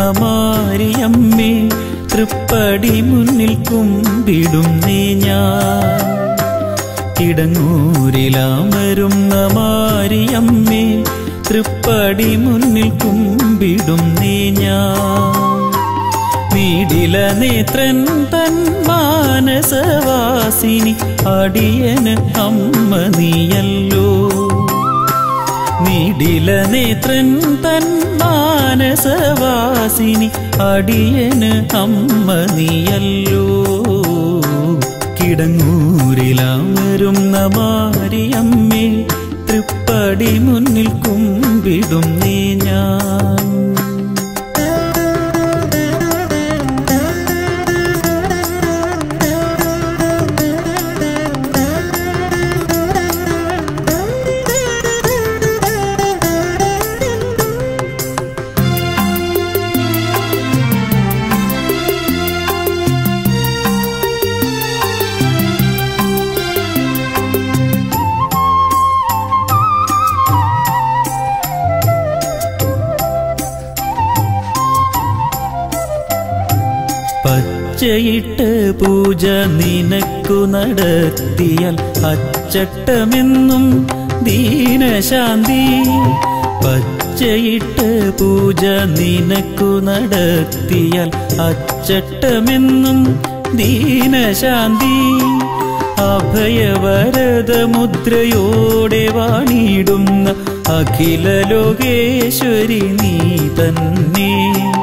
മാരിയമ്മേ തൃപ്പടി മുന്നിൽ കുമ്പിടുന്നേ ഞാൻ കിടങ്ങൂരിലാമരുന്ന മാരിയമ്മേ തൃപ്പടി മുന്നിൽ കുമ്പിടുന്നേ ഞാൻ നീടില നേത്രൻ തൻ മാനസവാസിനി അടിയന് അമ്മ നീയല്ലോ നീടില നേത്രൻ തൻ മാനസവാസിനി അടിയന് അമ്മ നീയല്ലോ കിടങ്ങൂരിലാമരുന്ന മാരിയമ്മേ തൃപ്പടി മുന്നിൽ കുമ്പിടും നീ ഞാൻ പച്ചയിട്ട് പൂജ നിനക്കു നടത്തിയാൽ അച്ചട്ടമെന്നും ദീനശാന്തി പച്ചയിട്ട് പൂജ നിനക്കു നടത്തിയാൽ അച്ചട്ടമെന്നും ദീനശാന്തി അഭയവരദ മുദ്രയോടെ വാണിടുന്ന അഖില ലോകേശ്വരി നീ തന്നെ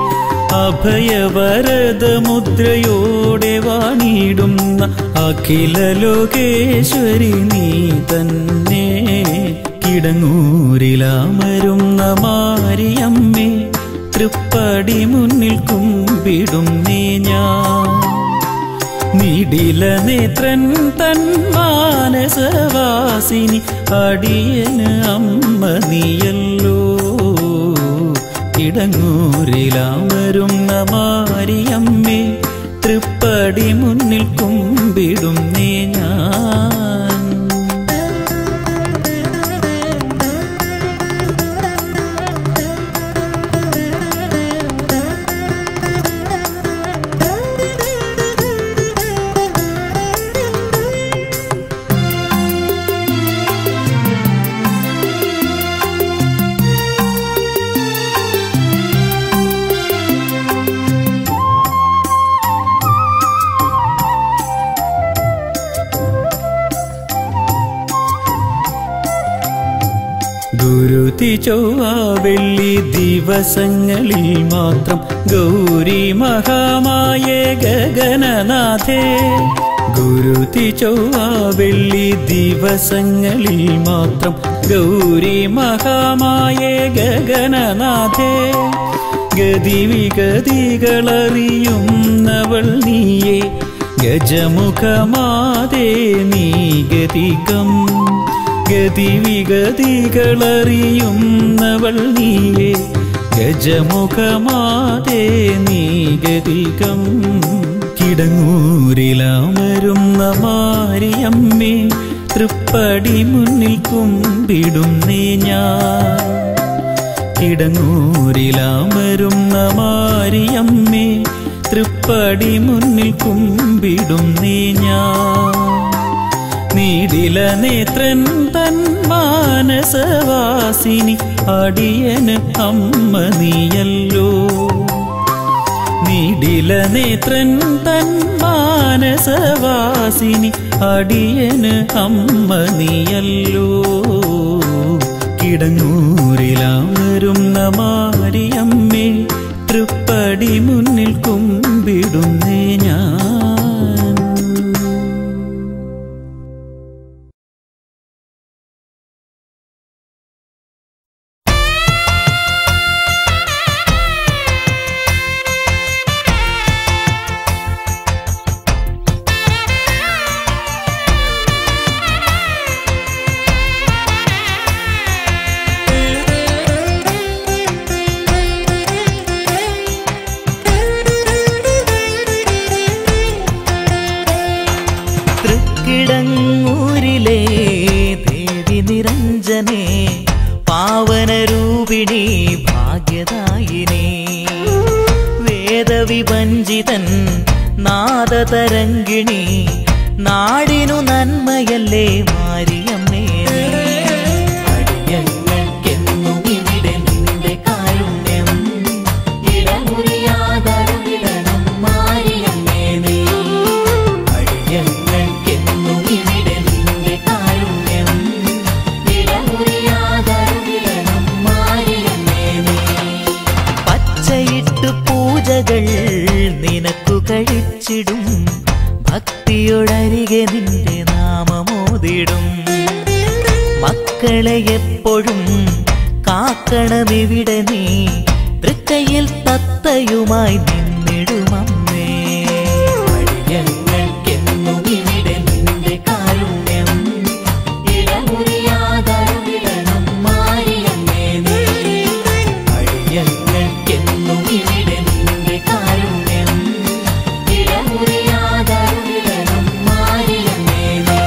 അഭയവരദ മുദ്രയോടെ വാണിടുന്ന അഖില ലോകേശ്വരി നീ തന്നെ കിടങ്ങൂരിലാമരുന്ന മാരിയമ്മേ തൃപ്പടി മുന്നിൽ കുമ്പിടും നീ ഞാൻ നീടില നേത്രൻ തൻ മാനസവാസിനി അടിയന് അമ്മ നീയല്ലോ കിടങ്ങൂരിലാമരുന്ന മാരിയമ്മേ തൃപ്പടി മുന്നിൽ കുമ്പിടും നീ ഞാൻ ഗുരുതി ചൊവ്വ വെള്ളി ദിവസങ്ങളിൽ മാത്രം ഗൗരി മഹാമായ ഗഗനനാഥേ ഗുരുതി ചൊവ്വ വെള്ളി ദിവസങ്ങളിൽ മാത്രം ഗൗരി മഹാമായ ഗഗനനാഥേ ഗതിവിഗതികളറിയുന്നവൾ നീയേ ഗജമുഖമാതേ നീ ഗതികം ഗതിവിഗതികളറിയുന്നവൾ നീയേ ഗജമുഖമാതേ നീ ഗതികം കിടങ്ങൂരിലാമരുന്ന മാരിയമ്മേ തൃപ്പടി മുന്നിൽ കുമ്പിടും നീ ഞാൻ കിടങ്ങൂരിലാമരുന്ന മാരിയമ്മേ തൃപ്പടി മുന്നിൽ കുമ്പിടും നീ ഞാൻ നീടില നേത്രൻ തൻ മാനസവാസിനി അടിയന് അമ്മ നീയല്ലോ നീടില നേത്രൻ തൻ മാനസവാസിനി അടിയന് അമ്മ നീയല്ലോ കിടങ്ങൂരിലാമരുന്ന മാരിയമ്മേ തൃപ്പടി മുന്നിൽ കുമ്പിടുന്നേ ഞാൻ തൃക്കിടങ്ങൂരിലെ ദേവി നിരഞ്ജനെ പാവനരൂപിണി ഭാഗ്യദായിനി നാദതരംഗിണി നാടിനു നന്മയല്ലേ മാരിയമ്മേ അടിയങ്ങൾക്കെന്നും ഇവിടെ നിന്റെ കാരുണ്യം ഇടമുറിയാതരുവിടണം മാരിയമ്മേ നീ അടിയങ്ങൾക്കെന്നും ഇവിടെ നിന്റെ കാരുണ്യം ഇടമുറിയാതരുവിടണം മാരിയമ്മേ നീ പച്ചയിട്ടു പൂജകൾ നിനക്കു കഴിച്ചിടും ഭക്തിയോടരികെ നിന്റെ നാമമോതിടും മക്കളെ എപ്പോഴും കാക്കണമിവിടെ നീ തൃക്കയിൽ തത്തയുമായി നിന്നിടുമമ്മേ അടിയങ്ങൾക്കെന്നും ഇവിടെ നിന്റെ കാരുണ്യം ഇടമുറിയാതരുവിടണം മാരിയമ്മേ നീ അടിയങ്ങൾക്കെന്നും ഇവിടെ നിന്റെ കാരുണ്യം ഇടമുറിയാതരുവിടണം മാരിയമ്മേ നീ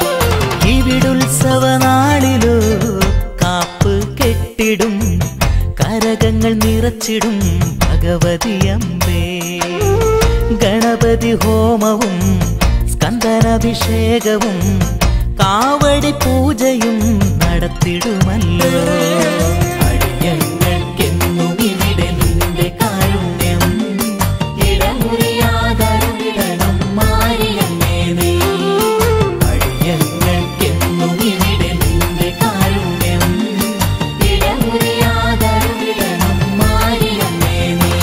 ഇവിടുത്സവനാളിലോ കാപ്പ് കെട്ടിടും കരകങ്ങൾ നിറച്ചിടും ഭഗവതി അമ്പേ ഗണപതി ഹോമവും സ്കന്ദനാഭിഷേകവും കാവടി പൂജയും നടത്തിടുമല്ലോ അടിയങ്ങൾക്കെന്നും ഇവിടെ നിന്റെ കാരുണ്യം ഇടമുറിയാതരുവിടണം മാരിയമ്മേ നീ അടിയങ്ങൾക്കെന്നും ഇവിടെ നിന്റെ കാരുണ്യം ഇടമുറിയാതരുവിടണം മാരിയമ്മേ നീ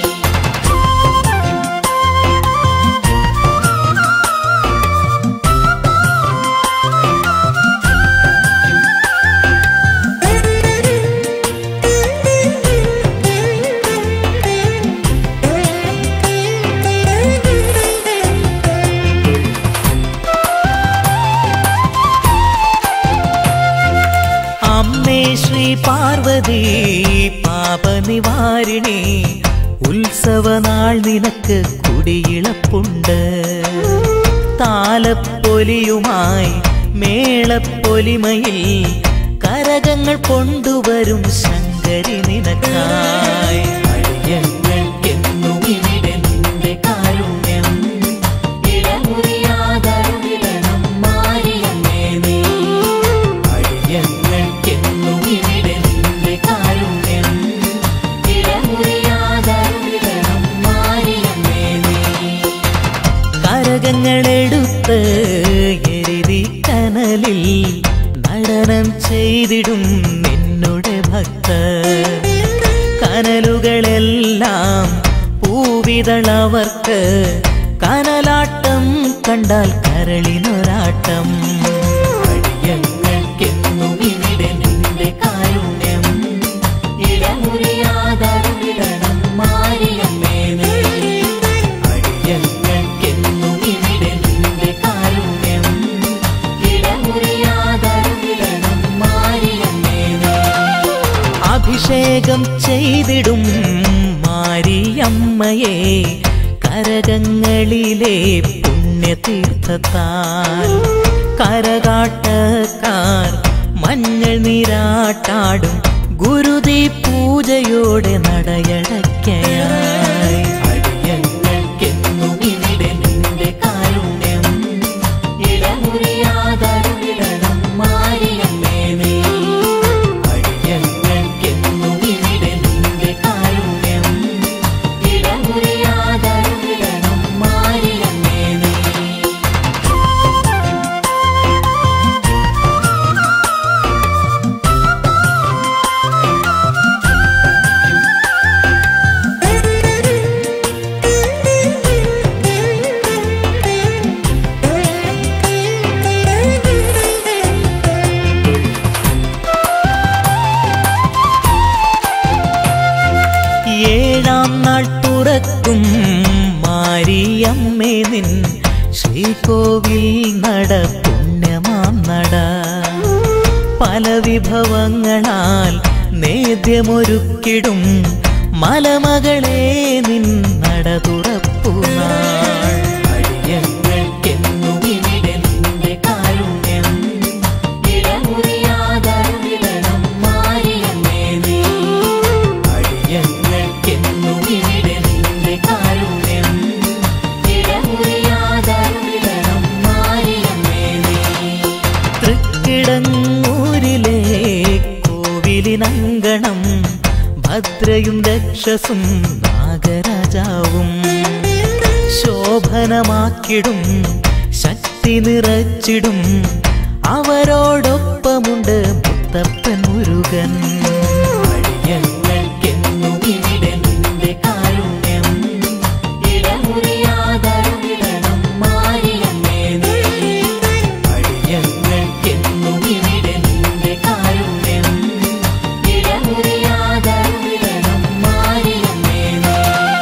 അമ്മേ ശ്രീ പാർവതി പാപനിവാരിണി ഉത്സവനാൾ നിനക്ക് കുടിയിളപ്പുണ്ട് താലപ്പൊലിയുമായി മേളപ്പൊലിമയിൽ കരകങ്ങൾ കൊണ്ടുവരും ശങ്കരി നിനക്കായി അടിയങ്ങൾക്കെന്നും ഇവിടെ നിന്റെ കാരുണ്യം ഇടമുറിയാതരുവിടണം മാരിയമ്മേ നീ അടിയങ്ങൾക്കെന്നും ഇവിടെ നിന്റെ കാരുണ്യം ഇടമുറിയാതരുവിടണം മാരിയമ്മേ നീ കരകങ്ങളെടുത്ത് എരുതി കനലിൽ നടനം ചെയ്തിടും നിന്നുടെ ഭക്ത കനലുകളെല്ലാം പൂവിതളവർക്ക് കനലാട്ടം കണ്ടാൽ കരളിനൊരാട്ടം അടിയങ്ങൾക്കെന്നും ഇവിടെ നിന്റെ കാരുണ്യം ഇടമുറിയാതരുവിടണം മാരിയമ്മേ നീ അടിയങ്ങൾക്കെന്നും ഇവിടെ നിന്റെ കാരുണ്യം ഇടമുറിയാതരുവിടണം മാരിയമ്മേ നീ അഭിഷേകം ചെയ്തിടും മാരിയമ്മയെ കരകങ്ങളിലെ പുണ്യതീർത്ഥത്താൽ കരകാട്ടക്കാർ മഞ്ഞൾ നീരാട്ടാടും ഗുരുതി പൂജയോടെ നടയടയ്ക്കയായി അടിയങ്ങൾക്കെന്നും ഇവിടെ നിന്റെ കാരുണ്യം ഇടമുറിയാതരുവിടണം മാരിയമ്മേ നീ അടിയങ്ങൾക്കെന്നും ഇവിടെ നിന്റെ കാരുണ്യം ഇടമുറിയാതരുവിടണം മാരിയമ്മേ നീ ഏഴാം നാൾ തുറക്കും മാരിയമ്മേ നിൻ ശ്രീകോവിൽ നട പുണ്യമാം നട പല വിഭവങ്ങളാൽ നേദ്യമൊരുക്കിടും മലമകളെ നിൻ നട തുറപ്പു നാൾ അടിയങ്ങൾക്കെന്നും ഇവിടെ നിന്റെ കാരുണ്യം ഇടമുറിയാതരുവിടണം മാരിയമ്മേ നീ അടിയങ്ങൾക്കെന്നും ഇവിടെ നിന്റെ കാരുണ്യം ഇടമുറിയാതരുവിടണം തൃക്കിടങ്ങൂരിലെ കോവിലിനങ്കണം ഭദ്രയും രക്ഷസും നാഗരാജാവും ശോഭനമാക്കിടും ശക്തി നിറച്ചിടും അവരോടൊപ്പമുണ്ട് മുത്തപ്പൻ മുരുകൻ അടിയങ്ങൾക്കെന്നും ഇവിടെ നിന്റെ കാരുണ്യം ഇടമുറിയാതരുവിടണം മാറിയമ്മേ നീ അടിയങ്ങൾക്കെന്നും ഇവിടെ നിന്റെ കാരുണ്യം ഇടമുറിയാതരുവിടണം മാറിയമ്മേ നീ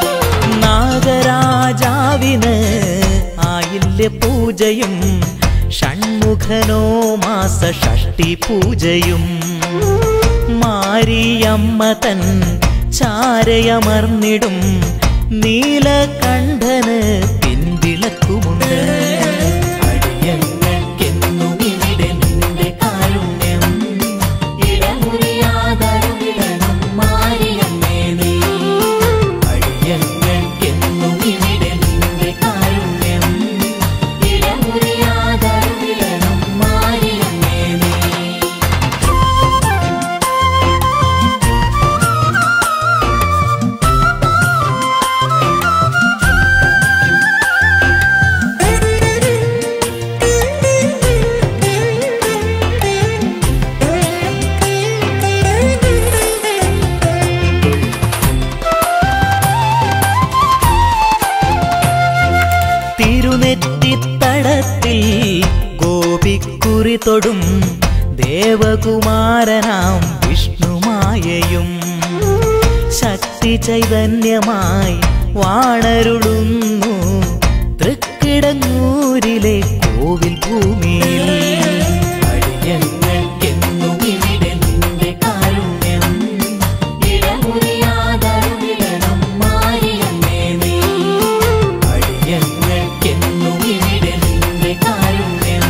നാഗരാജാവിന് ആയില്യ പൂജയും ഷൺമുഖനോ മാസ ഷഷ്ടി പൂജയും മാരിയമ്മ തൻ ചാരയമർന്നിടും നീലകണ്ഠന് പിൻവിളക്കുമുണ്ട് അടിയങ്ങൾക്കെന്നും ഇവിടെ നിന്റെ കാരുണ്യം ഇടമുറിയാതരുവിടണം മാറിയമ്മേ നീ അടിയങ്ങൾക്കെന്നും ഇവിടെ നിന്റെ കാരുണ്യം ഇടമുറിയാതരുവിടണം മാറിയമ്മേ നീ തിരുനെറ്റിത്തടത്തിൽ ഗോപിക്കുറി തൊടും ദേവകുമാരനാം വിഷ്ണുമായയും ശക്തി ചൈതന്യമായി വാണരുളുന്നു തൃക്കിടങ്ങൂരിലെ കോവിൽ ഭൂമിയിൽ അടിയങ്ങൾക്കെന്നും ഇവിടെ നിന്റെ കാരുണ്യം ഇടമുറിയാതരുവിടണം മാറിയമ്മേ നീ അടിയങ്ങൾക്കെന്നും ഇവിടെ നിന്റെ കാരുണ്യം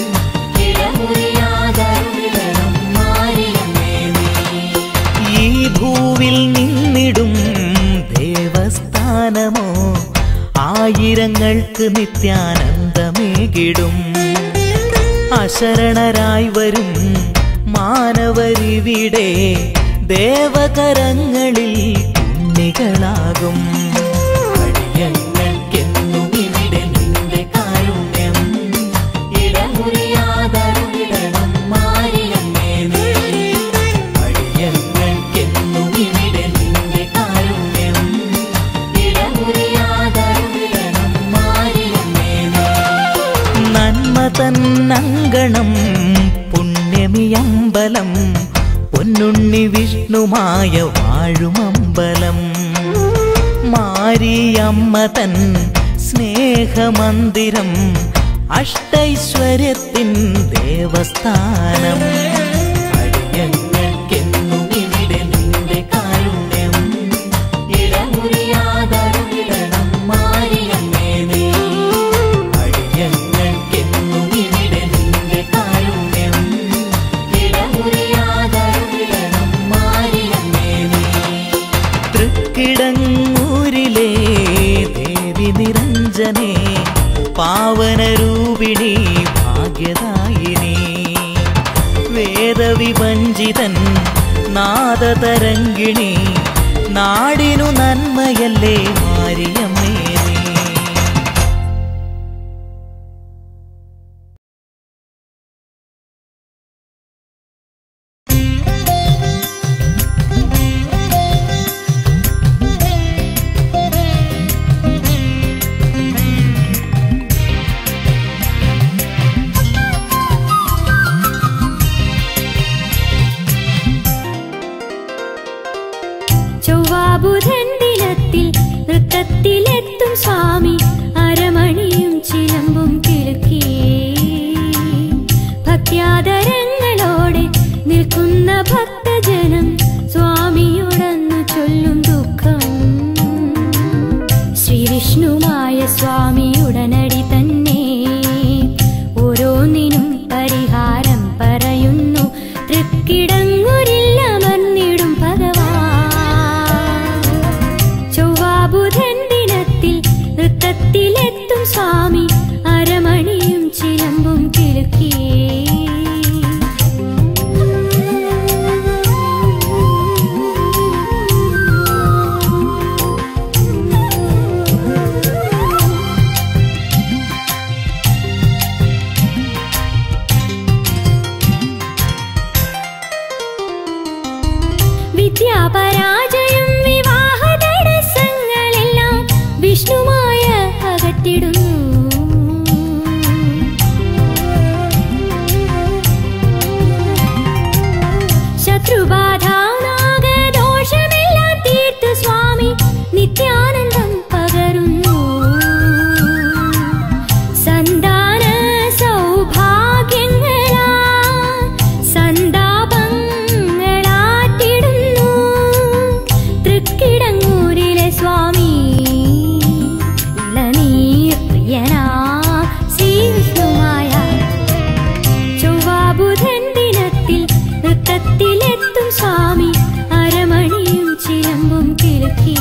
ഇടമുറിയാതരുവിടണം മാറിയമ്മേ നീ ഈ ഭൂവിൽ നിന്നിടും ദേവസ്ഥാനമോ ആയിരങ്ങൾക്ക് നിത്യാനന്ദമേകിടും അശരണരായി വരും മാനവരിവിടെ ദേവകരങ്ങളിൽ ഉണ്ണികളാകും അടിയങ്ങൾക്കെന്നും ഇവിടെ നിന്റെ കാരുണ്യം ഇടമുറിയാതരുവിടണം മാറിയമ്മേ നീ അടിയങ്ങൾക്കെന്നും ഇവിടെ നിന്റെ കാരുണ്യം ഇടമുറിയാതരുവിടണം മാറിയമ്മേ നീ നന്മ തന്നങ്കണം പുണ്യമിയമ്പലം പൊന്നുണ്ണി വിഷ്ണുമായ വാഴുമമ്പലം മാരിയമ്മ തൻ സ്നേഹമന്ദിരം അഷ്ടൈശ്വര്യത്തിൻ ദേവസ്ഥാനം അടിയങ്ങൾക്കെന്നും ഇവിടെ നിന്റെ കാരുണ്യം ഇടമുറിയാതരുവിടണം മാറിയമ്മേ നീ അടിയങ്ങൾക്കെന്നും ഇവിടെ നിന്റെ കാരുണ്യം ഇടമുറിയാതരുവിടണം മാറിയമ്മേ നീ തൃക്കിടങ്ങൂരിലെ ദേവി നിരഞ്ജനെ പാവനരൂപിണി ഭാഗ്യദായിനി വേദവിഭഞ്ജിതൻ നാദതരംഗിണി നാടിനു നന്മയല്ലേ മാരിയമ്മേ നീ ചൊവ്വാബുധൻ ദിനത്തിൽ നൃത്തത്തിലെത്തും സ്വാമി അരമണിയും ചിലമ്പും കിളുക്കി ഭക്ത്യാദരങ്ങളോടെ നിൽക്കുന്ന ഭക്തജനം സ്വാമിയോടന്നു ചൊല്ലും ദുഃഖം ശ്രീവിഷ്ണുമായ സ്വാമിയുടനടി തന്നെ ഓരോന്നിനും പരിഹാരം പറയുന്നു തൃക്കിടങ്ങുരിൽ അമർന്നിടും ഭഗവാൻ ചൊവ്വാബുധൻ ദിനത്തിൽ നൃത്തത്തിലെത്തും സ്വാമി അരമണിയും ചിലമ്പും കിളുക്കി പരാജയം വിവാഹ തടസ്സങ്ങളെല്ലാം വിഷ്ണുമായ അകറ്റിടുന്നു ശത്രുബാധ നാഗദോഷമെല്ലാം തീർത്തു സ്വാമി നിത്യാനന്ദം പകരുന്നു സന്താന സൗഭാഗ്യങ്ങളാ സന്താപങ്ങളാറ്റിടുന്നു തൃക്കിടങ്ങൂരിലെ സ്വാമി ഇളനീർ പ്രിയനാ ശ്രീവിഷ്ണുമായ ചൊവ്വാബുധൻ ദിനത്തിൽ നൃത്തത്തിലെത്തും സ്വാമി അരമണിയും ചിലമ്പും കിലുക്കി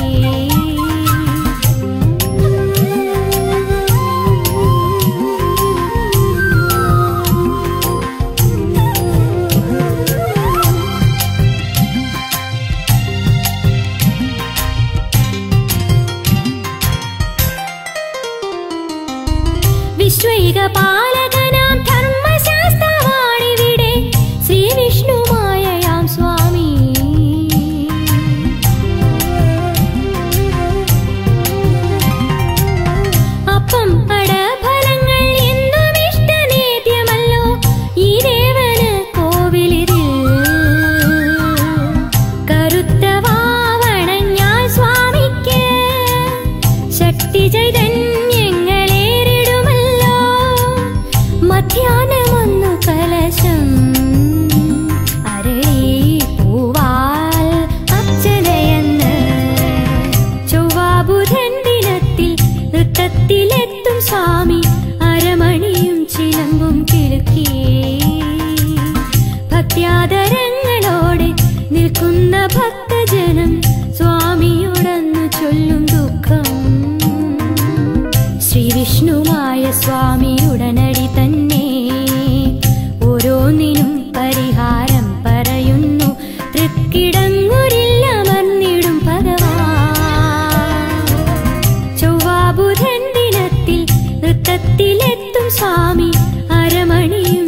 വിശ്വൈക പാലകനാം ധർമ്മശാസ്ത്രവാണിവിടെ ശ്രീവിഷ്ണുമായയാം സ്വാമി അപ്പം അടഫലങ്ങൾ എന്നും ഇഷ്ടനേദ്യമല്ലോ ഈ ദേവന് കോവിലിതിൽ കറുത്ത വാവണഞ്ഞാൽ സ്വാമിക്ക് ശക്തി ചൈതന്യങ്ങളേറിടുമല്ലോ മധ്യാഹ്നമൊന്നു കലശം അരളി പൂവാൽ അർച്ചനയെന്ന് ചൊവ്വാബുധൻ ദിനത്തിൽ നൃത്തത്തിലെത്തും സ്വാമി അരമണിയും ചിലമ്പും കിലുക്കി ഭക്ത്യാദരങ്ങളോടെ നിൽക്കുന്ന ഭക്തജനം സ്വാമിയോടന്നു ചൊല്ലും ദുഃഖം ശ്രീവിഷ്ണുമായ സ്വാമിയുടനടി തന്നെ ഓരോന്നിനും പരിഹാരം പറയുന്നു തൃക്കിടങ്ങൂരില്ലമർന്നിടും ഭഗവാൻ ചൊവ്വാബുധൻ ദിനത്തിൽ നൃത്തത്തിലെത്തും സ്വാമി അരമണിയും